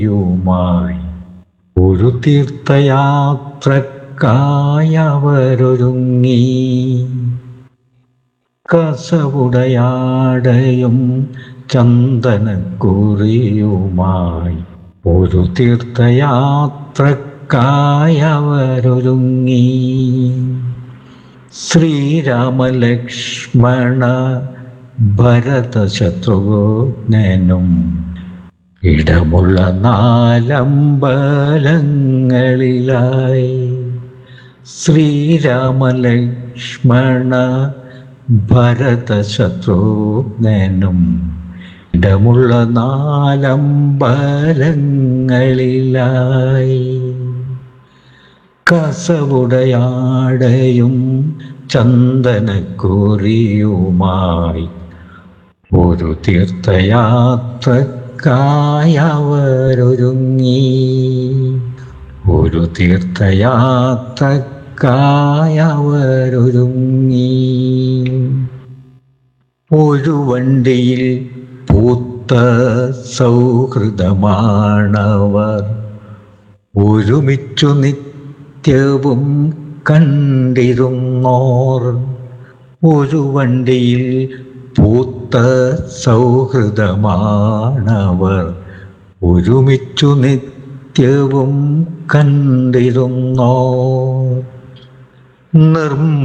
യുമായി ഒരു തീർത്ഥയാത്രക്കായവരൊരുങ്ങി കസവുടയാടയും ചന്ദനക്കുറിയുമായി ഒരു തീർത്ഥയാത്രക്കായവരൊരുങ്ങി ശ്രീരാമലക്ഷ്മണ ഭരത ശത്രുഘ്നനും ഇടമുള്ള നാലമ്പലങ്ങളിലായി ശ്രീരാമലക്ഷ്മണ ഭരത ശത്രുഘ്നനും ഇടമുള്ള നാലമ്പലങ്ങളിലായി കസവുടയാടയും ചന്ദനക്കുറിയുമായി ഒരു തീർത്ഥയാത്രക്കായവരൊരുങ്ങി ഒരു തീർത്ഥയാത്രക്കായവരൊരുങ്ങി ഒരു വണ്ടിയിൽ പൂത്ത സൗഹൃദമാണവർ ഒരുമിച്ചു നിത്യവും കണ്ടിരുന്നോർ ഒരു വണ്ടിയിൽ പൂത്ത സൗഹൃദമാണവർ ഒരുമിച്ചു നിത്യവും കണ്ടിരുന്നോർ നിർമ്മ